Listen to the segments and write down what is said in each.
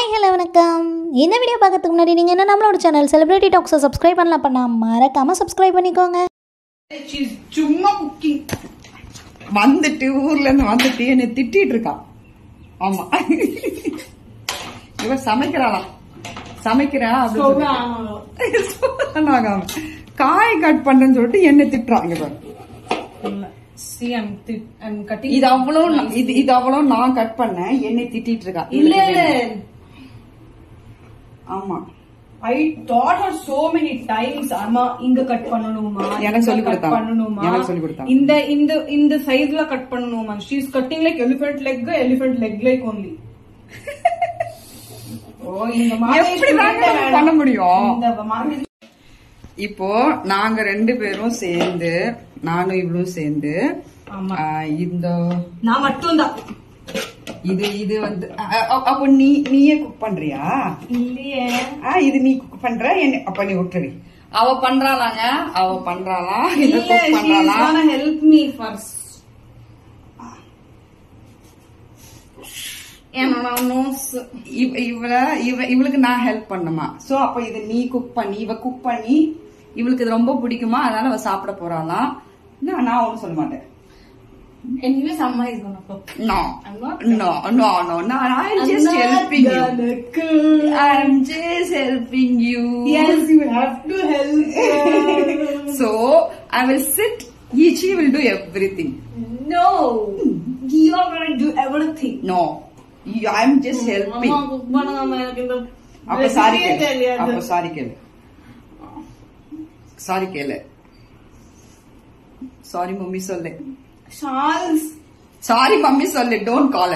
Hi hello வணக்கம் இந்த video பார்க்கறதுக்கு முன்னாடி நீங்கள் என்ன நம்மளோட சேனல் செலிபிரிட்டி டாக்ஸை சப்ஸ்கிரைப் பண்ணலாம் பண்ணா மறக்காமல் சப்ஸ்கிரைப் பண்ணிக்கோங்க She's சும்மா குக்கிங் வந்துட்டு ஊர்ல இருந்து வந்துட்டு என்னை திட்டிட்டு இருக்கா ஆமா இவ சமைக்கிறாளாம் சமைக்கிறா அப்படின்னு சொன்னாங்க காய் கட் பண்றேன்னு சொல்லிட்டு என்னை திட்டுறான் இங்க பாரு See, I'm, th- I'm cutting. இது அவ்வளவு நா- இது இது அவ்வளவு நான் கட் பண்ணேன் என்னை திட்டிட்டு இருக்கா இல்ல இல்ல ஆமா I taught her so many times அம்மா இங்க கட் பண்ணணுமா எனக்கு இங்க சொல்லிக் cut கொடுத்தாங்க. பண்ணணுமா எனக்கு சொல்லிக் கொடுத்தாங்க. இந்த இந்த இந்த சைஸ்ல கட் பண்ணணுமா she is cutting like elephant leg elephant leg like only ஓ இந்த மாதிரி எப்படி தாங்க நம்ம பண்ண முடியும் இந்த மாதிரி இப்போ நாங்க ரெண்டு பேரும் சேர்ந்து நானும் இவளும் சேர்ந்து ஆமா. ஆ, இந்த நான் மட்டும்தான் இது இது வந்து அ, அ, அப்போ நீ நீயே குக் பண்றியா இல்லையே ஆ, இது நீ குக் பண்ற என்ன அப்ப நீ விட்டுரு அவ பண்றாளாங்க அவ பண்றாளா இத இல்ல குக் she is பண்றாளா gonna help me first என்னோட நோஸ் இவ இவள இவ இவளுக்கு நான் ஹெல்ப் பண்ணுமா சோ அப்ப இது நீ குக் பண்ணி இவ குக் பண்ணி இவளுக்கு இது ரொம்ப பிடிக்குமா அதனால அவ சாப்பிட போறாளாம் நான் நான் ஒண்ணும் சொல்ல மாட்டேன் anyways அம்மா is gonna cook No, I'm not no, no, no, no. I'm just I'm not helping you. gonna cook. I'm just helping you. Yes, you have to help. her. So I will sit. She will do everything. no, you are gonna do everything. No, you- I'm just helping. அம்மா cook பண்ணாம எனக்கு இந்த அப்ப sorry recipe-யே கேளு தெரியாது. அப்ப sorry கேளு sorry கேளு சாரி மம்மி சொல்லு Charles, சாரி மம்மி சொல்லு டோன்ட் கால்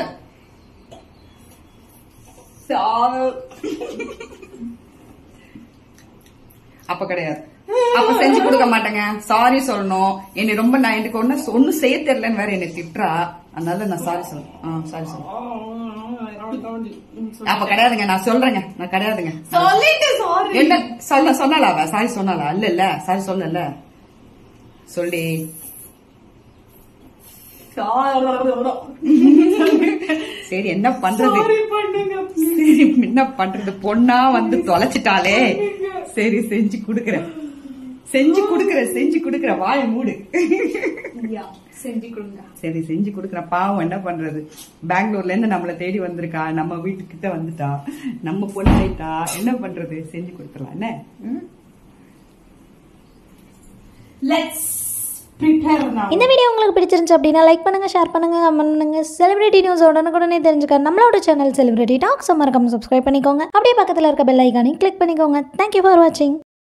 Charles. அப்ப கிடையாது அப்ப செஞ்சு கொடுக்க மாட்டேங்க சாரி சொல்லணும் என்னை ரொம்ப நான் எனக்கு ஒண்ணு ஒண்ணும் செய்ய தெரியலன்னு வேற என்னை திட்டுறா அதனால நான் சாரி சொல்லணும் சாரி சொல்லணும் அப்ப கிடையாதுங்க நான் சொல்றேங்க நான் கிடையாதுங்க சொல்லிட்டு sorry. என்ன சொல்ல சொன்னாலா அவ சாரி சொன்னாலா இல்ல இல்ல சாரி சொல்லல சொல்லி சரி என்ன பண்றது Sorry பண்ணுங்க. சரி என்ன பண்றது பொண்ணா வந்து தொலைச்சிட்டாலே சரி செஞ்சு குடுக்கறேன் செஞ்சு குடுக்கறேன் செஞ்சு குடுக்கறேன் வாய மூடு Yeah, செஞ்சு கொடுங்க. சரி செஞ்சு குடுக்கறேன் பாவம் என்ன பண்றது பெங்களூர்ல இருந்து நம்மள தேடி வந்திருக்கா நம்ம வீட்டுக்கிட்ட வந்துட்டா நம்ம பொண்ணு ஆயிட்டா என்ன பண்றது செஞ்சு கொடுத்துடலாம் என்ன ம்? Let's prepare now. இந்த வீடியோ உங்களுக்கு பிடிச்சிருந்துச்சு அப்படின்னா லைக் பண்ணுங்கள் ஷேர் பண்ணுங்கள் கமெண்ட் பண்ணுங்கள் செலிபிரிட்டி நியூஸ் உடனுக்குடனே தெரிஞ்சுக்க நம்மளோட சேனல் செலிபிரிட்டி டாக்ஸ் மறக்காம சப்ஸ்கிரைப் பண்ணிக்கோங்க அப்படியே பக்கத்தில் இருக்க பெல் ஐக்கானையும் கிளிக் பண்ணிக்கோங்க தேங்க்யூ ஃபார் வாட்சிங்